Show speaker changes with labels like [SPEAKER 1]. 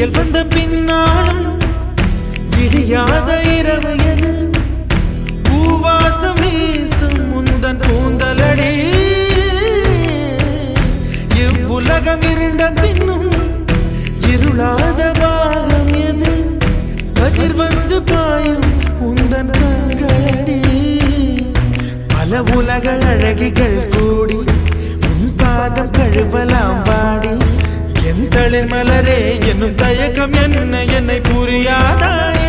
[SPEAKER 1] விடியல் வந்த பின்னாலும் விடியாத இரவு எது பூவாசம் வீசும் முந்தன் கூந்தலடி இவ்வுலகம் இருண்ட பின்னும் இருளாத பாகம் எது கதிர் வந்து பாயும் உந்தன் கண்களடி பல உலக அழகிகள் கூடி உன் பாதம் கழுவலாம் பாடி என் தளிர் மலரே என்னும் தயக்கம் என்ன என்னை புரியாதா